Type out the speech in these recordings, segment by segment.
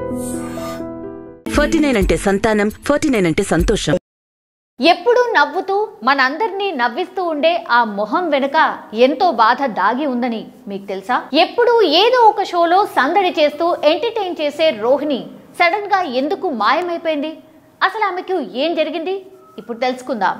forty nine అంటే సంతానం forty nine అంటే సంతోషం ఎప్పుడూ నవ్వుతూ మనందరినీ నవ్విస్తూ ఉండే ఆ మొహం వెనుక ఎంతో బాధ దాగి ఉందని మీకు తెలుసా ఎప్పుడూ ఏదో ఒక షోలో సందడి చేస్తూ ఎంటర్టైన్ చేసే రోహిణి సడన్ గా ఎందుకు మాయమైపోయింది అసలు ఆమెకు ఏం జరిగింది ఇప్పుడు తెలుసుకుందాం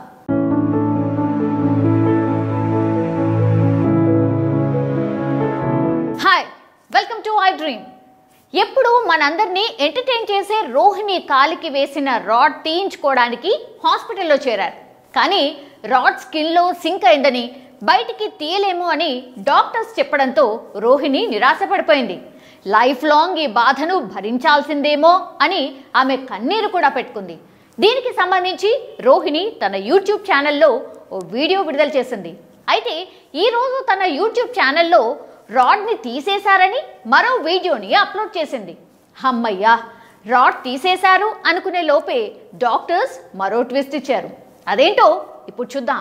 hi welcome to I dream ఎప్పుడు మనందరినీ ఎంటర్టైన్ చేసే రోహిణి కాలికి వేసిన రాడ్ తీయించుకోవడానికి హాస్పిటల్లో చేరారు కానీ రాడ్ స్కిన్లో సింక్ అయిందని బయటికి తీయలేము అని డాక్టర్స్ చెప్పడంతో రోహిణి నిరాశపడిపోయింది లైఫ్ లాంగ్ ఈ బాధను భరించాల్సిందేమో అని ఆమె కన్నీరు కూడా పెట్టుకుంది దీనికి సంబంధించి రోహిణి తన యూట్యూబ్ ఛానల్లో ఓ వీడియో విడుదల చేసింది అయితే ఈరోజు తన యూట్యూబ్ ఛానల్లో రాడ్ని తీసేశారని మరో వీడియోని అప్లోడ్ చేసింది హమ్మయ్యా రాడ్ తీసేశారు అనుకునే లోపే డాక్టర్స్ మరో ట్విస్ట్ ఇచ్చారు అదేంటో ఇప్పుడు చూద్దాం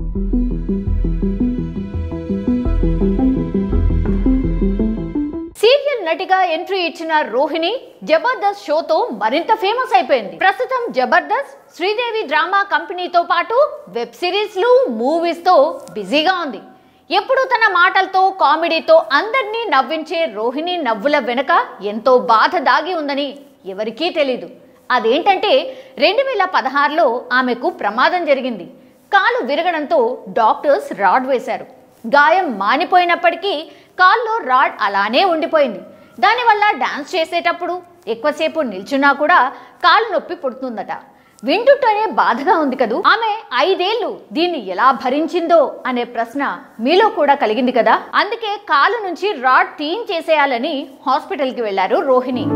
సీరియల్ నటిగా ఎంట్రీ ఇచ్చిన రోహిణి జబర్దస్త్ షోతో మరింత ఫేమస్ అయిపోయింది ప్రస్తుతం జబర్దస్త్ శ్రీదేవి డ్రామా కంపెనీతో పాటు వెబ్ సిరీస్లు మూవీస్ తో బిజీగా ఉంది ఎప్పుడు తన మాటలతో కామెడీతో అందరినీ నవ్వించే రోహిణి నవ్వుల వెనుక ఎంతో బాధ దాగి ఉందని ఎవరికీ తెలీదు అదేంటంటే రెండు వేల పదహారులో ఆమెకు ప్రమాదం జరిగింది కాలు విరగడంతో డాక్టర్స్ రాడ్ వేశారు గాయం మానిపోయినప్పటికీ కాల్లో రాడ్ అలానే ఉండిపోయింది దానివల్ల డాన్స్ చేసేటప్పుడు ఎక్కువసేపు నిల్చున్నా కూడా కాలు నొప్పి పుడుతుందట వింటుంటేనే బాధగా ఉంది కదూ ఆమె ఐదేళ్లు దీన్ని ఎలా భరించిందో అనే ప్రశ్న మీలో కూడా కలిగింది కదా అందుకే కాలు నుంచి రాడ్ తీయించేసేయాలని హాస్పిటల్కి వెళ్లారు రోహిణి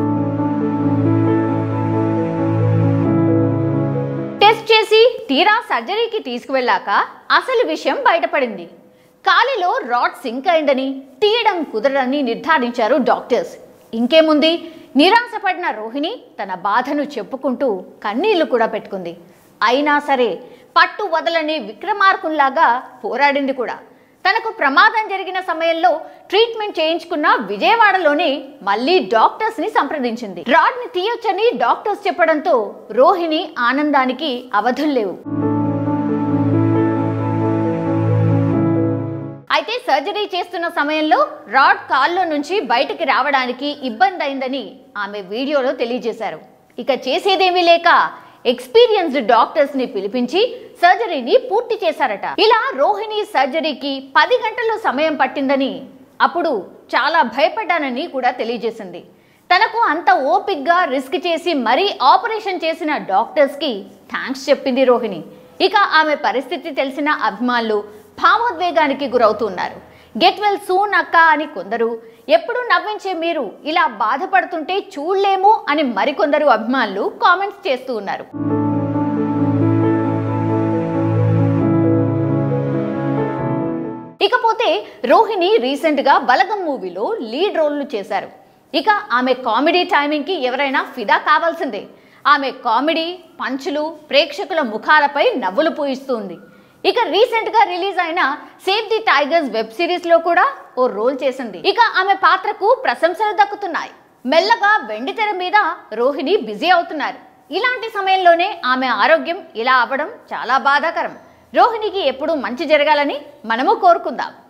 టెస్ట్ చేసి తీరా సర్జరీకి తీసుకువెళ్ళాక అసలు విషయం బయటపడింది కాలిలో రాడ్ సింక్ అయిందని తీయడం కుదరదని నిర్ధారించారు డాక్టర్స్ ఇంకేముంది నిరాశపడిన రోహిణి తన బాధను చెప్పుకుంటూ కన్నీళ్లు కూడా పెట్టుకుంది అయినా సరే పట్టు వదలని విక్రమార్కుల్లాగా పోరాడింది కూడా తనకు ప్రమాదం జరిగిన సమయంలో ట్రీట్మెంట్ చేయించుకున్న విజయవాడలోనే మళ్ళీ డాక్టర్స్ ని సంప్రదించింది రాడ్ ని తీయొచ్చని డాక్టర్స్ చెప్పడంతో రోహిణి ఆనందానికి అవధులు లేవు అయితే సర్జరీ చేస్తున్న సమయంలో రాడ్ కాల్లో నుంచి బయటికి రావడానికి ఇబ్బంది అయిందని ఆమె వీడియోలో తెలియజేశారు ఇక చేసేదేమీ లేక ఎక్స్పీరియన్స్డ్ డాక్టర్స్ ని పిలిపించి సర్జరీని పూర్తి చేశారట ఇలా రోహిణి సర్జరీకి పది గంటలు సమయం పట్టిందని అప్పుడు చాలా భయపడ్డానని కూడా తెలియజేసింది తనకు అంత ఓపిక్గా రిస్క్ చేసి మరీ ఆపరేషన్ చేసిన డాక్టర్స్కి థ్యాంక్స్ చెప్పింది రోహిణి ఇక ఆమె పరిస్థితి తెలిసిన అభిమానులు భావోద్వేగానికి గురవుతున్నారు గెట్ వెల్ సూన్ అక్క అని కొందరు ఎప్పుడు నవ్వించే మీరు ఇలా బాధపడుతుంటే చూడలేము అని మరికొందరు అభిమానులు కామెంట్స్ చేస్తూ ఉన్నారు ఇకపోతే రోహిణి రీసెంట్ గా బలగం మూవీలో లీడ్ రోల్ను చేశారు ఇక ఆమె కామెడీ టైమింగ్ కి ఎవరైనా ఫిదా కావాల్సిందే ఆమె కామెడీ పంచులు ప్రేక్షకుల ముఖాలపై నవ్వులు పూయిస్తుంది ఇక రీసెంట్ గా రిలీజ్ అయిన save the tigers web series లో కూడా ఓ రోల్ చేసింది ఇక ఆమె పాత్రకు ప్రశంసలు దక్కుతున్నాయి మెల్లగా వెండితెర మీద రోహిణి బిజీ అవుతున్నారు ఇలాంటి సమయంలోనే ఆమె ఆరోగ్యం ఇలా అవ్వడం చాలా బాధాకరం రోహిణికి ఎప్పుడూ మంచి జరగాలని మనము కోరుకుందాం